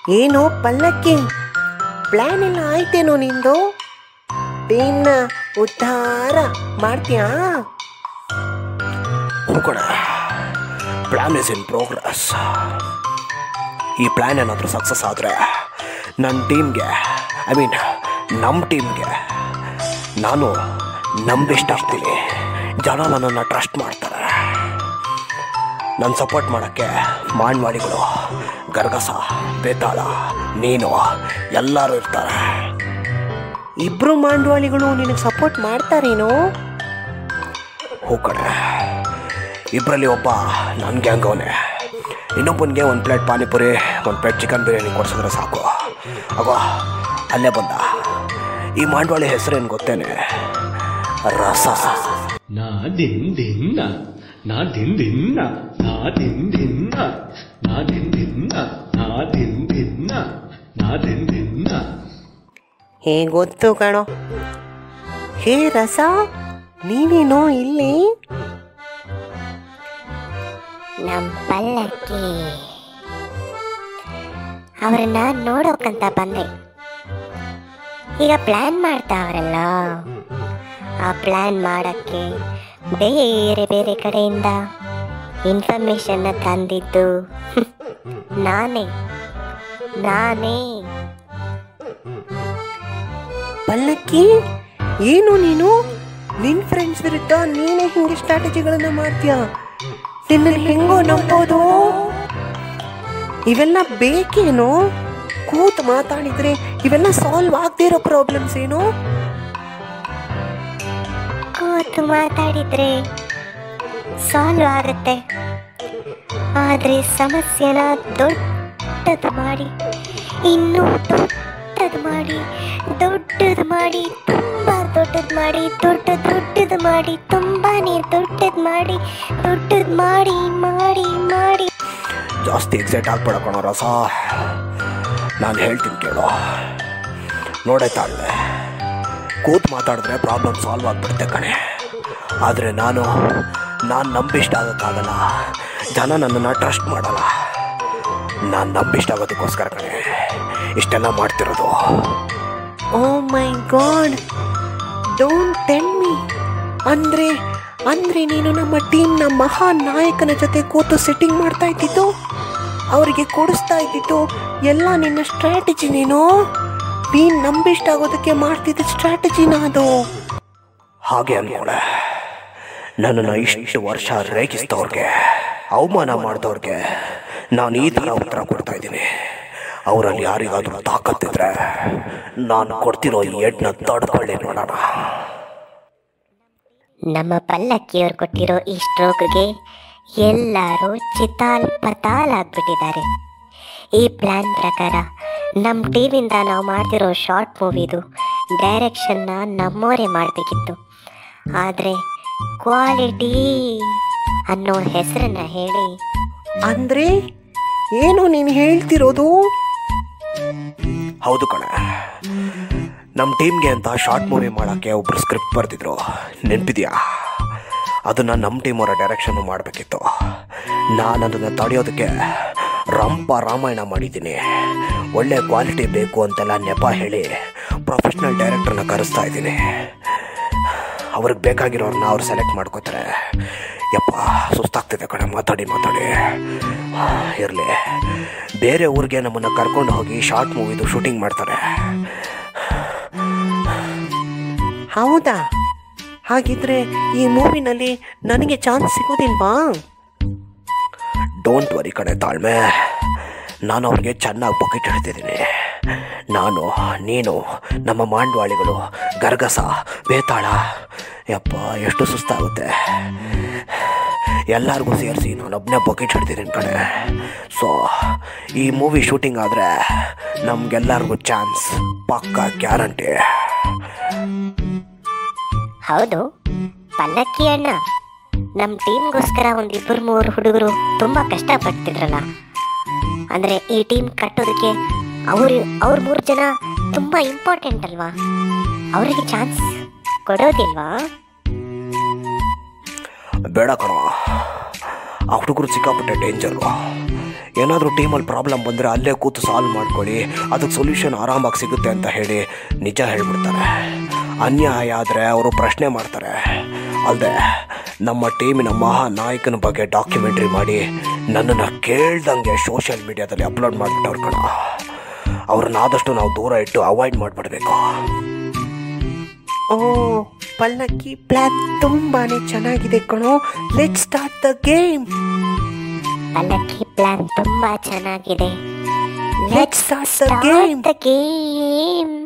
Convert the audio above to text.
ಏನು ಪಲ್ಲಕ್ಕಿ ಪ್ಲಾನ್ ಎಲ್ಲ ಆಯ್ತೇನೋ ನಿಂದು ಟೀಮ್ನ ಉದ್ಧಾರ ಮಾಡ್ತೀಯಾ ಕಡೆ ಪ್ಲಾನ್ ಇಸ್ ಇನ್ ಪ್ರೋಗ್ರೆಸ್ ಈ ಪ್ಲ್ಯಾನ್ ಏನಾದರೂ ಸಕ್ಸಸ್ ಆದರೆ ನನ್ನ ಟೀಮ್ಗೆ ಐ ಮೀನ್ ನಮ್ಮ ಟೀಮ್ಗೆ ನಾನು ನಂಬಿಷ್ಟ ಆಗ್ತೀನಿ ಜನ ನನ್ನನ್ನು ಟ್ರಸ್ಟ್ ಮಾಡ್ತಾರೆ ನನ್ನ ಸಪೋರ್ಟ್ ಮಾಡೋಕ್ಕೆ ಮಾನ್ವಾಡಿಗಳು ಗರ್ಗಸ ಬೇತಾಳ ನೀನು ಎಲ್ಲರೂ ಇರ್ತಾರೆ ಇಬ್ರು ಮಾಂಡವಾಳಿಗಳು ನಿನಗೆ ಸಪೋರ್ಟ್ ಮಾಡ್ತಾರೇನೋ ಹೂ ಕಡೆ ಇಬ್ಬರಲ್ಲಿ ಒಬ್ಬ ನನ್ನ ಗ್ಯಾಂಗ್ ಅವನೇ ಇನ್ನೊಬ್ಬನಿಗೆ ಒಂದು ಪ್ಲೇಟ್ ಪಾನಿಪುರಿ ಒಂದು ಪ್ಲೇಟ್ ಚಿಕನ್ ಬಿರಿಯಾನಿ ಕೊಡ್ಸಿದ್ರೆ ಸಾಕು ಅಗೋ ಅಲ್ಲೇ ಬಂದ ಈ ಮಾಂಡವಾಳಿ ಹೆಸರೇನು ಗೊತ್ತೇನೆ ರಸ ನಾ ದಿನ್ ದಿನ್ನ ನಾ ದಿನ್ ದಿನ್ನ ನಾ ದಿನ್ ದಿನ್ನ ನಾ ದಿನ್ ದಿನ್ನ ನಾ ದಿನ್ ದಿನ್ನ ನಾ ದಿನ್ ದಿನ್ನ ಹೇ ಗೊತ್ತು ಕಣೋ ಹೇ ರಸ ನೀನೇನೋ ಇಲ್ಲಿ ನಮ್ ಪಲ್ಲಕ್ಕಿ ಅವ್ರನ್ನ ನೋಡೋಕಂತ ಬಂದೆ ಈಗ ಪ್ಲಾನ್ ಮಾಡ್ತಾವ್ರಲ್ಲ ಆ ಪ್ಲಾನ್ ಮಾಡಕ್ಕೆ ಬೇರೆ ಬೇರೆ ಕಡೆಯಿಂದ ಇನ್ಫಾರ್ಮೇಶನ್ನ ತಂದಿದ್ದು ನಾನೇ ನಾನೇ ಪಲ್ಲಕ್ಕಿ ಏನು ನೀನು ನಿನ್ ಫ್ರೆಂಡ್ಸ್ ವಿರುದ್ಧ ನೀನೇ ಹಿಂಗೆ ಸ್ಟ್ರಾಟಜಿಗಳನ್ನ ಮಾಡ್ತೀಯ ನಿನ್ನನ್ನು ಹೆಂಗೋ ನಂಬೋದು ಇವೆಲ್ಲ ಬೇಕೇನೋ ಕೂತ್ ಮಾತಾಡಿದ್ರೆ ಇವೆಲ್ಲ ಸಾಲ್ವ್ ಆಗದೇ ಇರೋ ಪ್ರಾಬ್ಲಮ್ಸ್ ಏನು ಕೂತು ಮಾತಾಡಿದ್ರೆ ಸಾಲ್ವ್ ಆಗುತ್ತೆ ಆದ್ರೆ ಸಮಸ್ಯೆನ ದೊಡ್ಡದು ಮಾಡಿ ಇನ್ನೂ ದೊಡ್ಡದು ಮಾಡಿ ದೊಡ್ಡದು ಮಾಡಿ ತುಂಬಾ ದೊಡ್ಡದು ಮಾಡಿ ದೊಡ್ಡ ದೊಡ್ಡದು ಮಾಡಿ ತುಂಬಾನೇ ದೊಡ್ಡದು ಮಾಡಿ ದೊಡ್ಡದು ಮಾಡಿ ಮಾಡಿ ಮಾಡಿ ಜಾಸ್ತಿ ಎಕ್ಸೈಟ್ ಆಗ್ಬೇಡ ಕಣೋ ರಸ ನಾನು ಹೇಳ್ತೀನಿ ಕೇಳು ನೋಡೇ ತಾಳ್ವೆ ಕೂತ್ ಮಾತಾಡಿದ್ರೆ ಪ್ರಾಬ್ಲಮ್ ಸಾಲ್ವ್ ಆಗಿಬಿಡುತ್ತೆ ಕಣೆ ಆದರೆ ನಾನು ನಾನು ನಂಬಿಷ್ಟ ಆಗೋಕ್ಕಾಗಲ್ಲ ಜನ ನನ್ನನ್ನು ಟ್ರಸ್ಟ್ ಮಾಡಲ್ಲ ನಾನು ನಂಬಿಷ್ಟ ಆಗೋದಕ್ಕೋಸ್ಕರ ಕಣೆ ಇಷ್ಟೆಲ್ಲ ಮಾಡ್ತಿರೋದು oh my god don't tell me ಅಂದ್ರೆ ಅಂದ್ರೆ ನೀನು ನಮ್ಮ ಟೀಮ್ನ ಮಹಾನ್ ನಾಯಕನ ಜೊತೆ ಕೂತು ಸೆಟ್ಟಿಂಗ್ ಮಾಡ್ತಾ ಇದ್ದಿದ್ದು ಅವರಿಗೆ ಕೊಡಿಸ್ತಾ ಇದ್ದಿದ್ದು ಎಲ್ಲ ನಿನ್ನ ಸ್ಟ್ರಾಟಜಿ ನೀನು ನೀನ್ ನಂಬಿಷ್ಟ ಆಗೋದಕ್ಕೆ ಮಾಡ್ತಿದ್ದ ಸ್ಟ್ರಾಟಜಿನ ಅದು ಹಾಗೆ ಅನ್ಕೊಳೆ ನನ್ನನ್ನು ಇಷ್ಟು ವರ್ಷ ರೇಗಿಸಿದವ್ರಿಗೆ ಅವಮಾನ ಮಾಡಿದವ್ರಿಗೆ ನಾನು ಈ ಥರ ಉತ್ತರ ಕೊಡ್ತಾ ಇದ್ದೀನಿ ಅವರಲ್ಲಿ ಯಾರಿಗಾದ್ರೂ ತಾಕತ್ತಿದ್ರೆ ನಾನು ಕೊಡ್ತಿರೋ ಈ ಎಡ್ನ ತಡ್ಕೊಳ್ಳಿ ನೋಡೋಣ ನಮ್ಮ ಪಲ್ಲಕ್ಕಿಯವ್ರು ಕೊಟ್ಟಿರೋ ಈ ಸ್ಟ್ರೋಕ್ಗೆ ಎಲ್ಲರೂ ಚಿತಾಲ್ ಪತಾಲ್ ಆಗ್ಬಿಟ್ಟಿದ್ದಾರೆ ಈ ಪ್ಲ್ಯಾನ್ ಪ್ರಕಾರ ನಮ್ಮ ಟೀಮಿಂದ ನಾವು ಮಾಡ್ತಿರೋ ಶಾರ್ಟ್ ಮೂವಿದು ಡೈರೆಕ್ಷನ್ನ ನಮ್ಮವರೇ ಮಾಡಬೇಕಿತ್ತು ಆದರೆ ಕ್ವಾಲಿಟಿ ಅನ್ನೋ ಹೆಸರನ್ನ ಹೇಳಿ ಅಂದ್ರೆ ಏನು ನೀನು ಹೇಳ್ತಿರೋದು ಹೌದು ಕಣೆ ನಮ್ಮ ಟೀಮ್ಗೆ ಅಂತ ಶಾರ್ಟ್ ಮೂವಿ ಮಾಡೋಕ್ಕೆ ಒಬ್ರು ಸ್ಕ್ರಿಪ್ಟ್ ಬರೆದಿದ್ರು ನೆನಪಿದೆಯಾ ಅದನ್ನು ನಮ್ಮ ಟೀಮ್ ಅವರ ಡೈರೆಕ್ಷನ್ನು ಮಾಡಬೇಕಿತ್ತು ನಾನು ಅದನ್ನು ತಡೆಯೋದಕ್ಕೆ ರಂಪ ರಾಮಾಯಣ ಮಾಡಿದ್ದೀನಿ ಒಳ್ಳೆ ಕ್ವಾಲಿಟಿ ಬೇಕು ಅಂತೆಲ್ಲ ನೆಪ ಹೇಳಿ ಪ್ರೊಫೆಷ್ನಲ್ ಡೈರೆಕ್ಟರ್ನ ಕರೆಸ್ತಾ ಇದ್ದೀನಿ ಅವ್ರಿಗೆ ಬೇಕಾಗಿರೋರನ್ನ ಅವ್ರು ಸೆಲೆಕ್ಟ್ ಮಾಡ್ಕೋತಾರೆ ಯಪ್ಪ ಸುಸ್ತಾಗ್ತಿದೆ ಕಣೆ ಮಾತಾಡಿ ಮಾತಾಡಿ ಇರಲಿ ಬೇರೆ ಊರಿಗೆ ನಮ್ಮನ್ನು ಕರ್ಕೊಂಡು ಹೋಗಿ ಶಾರ್ಟ್ ಮೂವಿದು ಶೂಟಿಂಗ್ ಮಾಡ್ತಾರೆ ಹೌದಾ ಹಾಗಿದ್ರೆ ಈ ಮೂವಿನಲ್ಲಿ ನನಗೆ ಚಾನ್ಸ್ ಸಿಗೋದಿಲ್ವಾ ಡೋಂಟ್ ವರಿ ಕಡೆ ತಾಳ್ಮೆ ನಾನು ಅವ್ರಿಗೆ ಚೆನ್ನಾಗಿ ಬಕೆಟ್ ಹಿಡ್ತಿದ್ದೀನಿ ನಾನು ನೀನು ನಮ್ಮ ಮಾಂಡ್ವಾಳಿಗಳು ಗರ್ಗಸ ಬೇತಾಳ ಯಪ್ಪ ಎಷ್ಟು ಸುಸ್ತಾಗುತ್ತೆ ಎಲ್ಲರಿಗೂ ಸೇರಿಸಿ ನಾನೊಬ್ಬನೇ ಬಕೆಟ್ ಹಿಡ್ತಿದ್ದೀನಿ ಕಡೆ ಸೊ ಈ ಮೂವಿ ಶೂಟಿಂಗ್ ಆದರೆ ನಮಗೆಲ್ಲರಿಗೂ ಚಾನ್ಸ್ ಪಕ್ಕ ಗ್ಯಾರಂಟಿ ಹೌದು ಪಲ್ಲಕ್ಕಿ ಅಣ್ಣ ನಮ್ಮ ಟೀಮ್ಗೋಸ್ಕರ ಒಂದು ಇಬ್ಬರು ಮೂರು ಹುಡುಗರು ತುಂಬ ಕಷ್ಟಪಡ್ತಿದ್ರಲ್ಲ ಅಂದರೆ ಈ ಟೀಮ್ ಕಟ್ಟೋದಕ್ಕೆ ಅವರು ಅವ್ರ ಮೂರು ಜನ ತುಂಬ ಇಂಪಾರ್ಟೆಂಟ್ ಅಲ್ವಾ ಅವರಿಗೆ ಚಾನ್ಸ್ ಕೊಡೋದಿಲ್ವಾ ಬೇಡ ಕಣೋ ಆ ಹುಡುಗರು ಸಿಕ್ಕಾಪಟ್ಟೆ ಡೇಂಜರು ಏನಾದರೂ ಟೀಮಲ್ಲಿ ಪ್ರಾಬ್ಲಮ್ ಬಂದರೆ ಅಲ್ಲೇ ಕೂತು ಸಾಲ್ವ್ ಮಾಡ್ಕೊಳ್ಳಿ ಅದಕ್ಕೆ ಸೊಲ್ಯೂಷನ್ ಆರಾಮಾಗಿ ಸಿಗುತ್ತೆ ಅಂತ ಹೇಳಿ ನಿಜ ಹೇಳ್ಬಿಡ್ತಾರೆ ಅನ್ಯಾಯ ಆದರೆ ಅವರು ಪ್ರಶ್ನೆ ಮಾಡ್ತಾರೆ ಅಲ್ಲದೆ ನಮ್ಮ ಟೀಮಿನ ಮಹಾ ನಾಯಕನ ಬಗ್ಗೆ ಡಾಕ್ಯುಮೆಂಟ್ರಿ ಮಾಡಿ ನನ್ನನ್ನು ಕೇಳ್ದಂಗೆ ಸೋಷಿಯಲ್ ಮೀಡಿಯಾದಲ್ಲಿ ಅಪ್ಲೋಡ್ ಮಾಡಿಬಿಟ್ಟವ್ರು ಕಣ ಅವ್ರನ್ನ ಆದಷ್ಟು ನಾವು ದೂರ ಇಟ್ಟು ಅವಾಯ್ಡ್ ಮಾಡಿಬಿಡ್ಬೇಕು ಓ ಪಲ್ಲಕ್ಕಿ ಪ್ಲಾನ್ ತುಂಬಾನೇ ಚೆನ್ನಾಗಿದೆ ಕಣೋ let start the game Pallakki plan ತುಂಬಾ ಚೆನ್ನಾಗಿದೆ let start the game the game